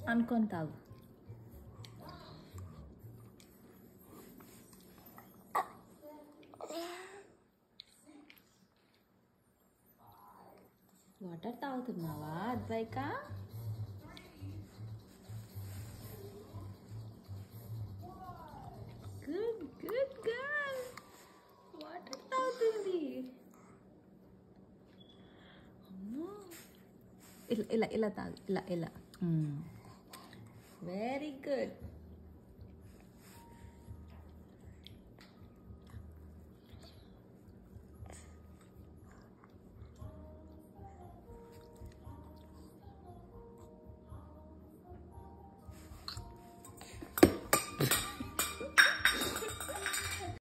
అనుకొని తాగు వాటర్ తాగుతున్నావా Advaika good good girl water తాగుతుంది అమ్మో ఇలా ఇలా ఇలా తాగు ఇలా ఇలా వెరీ గుడ్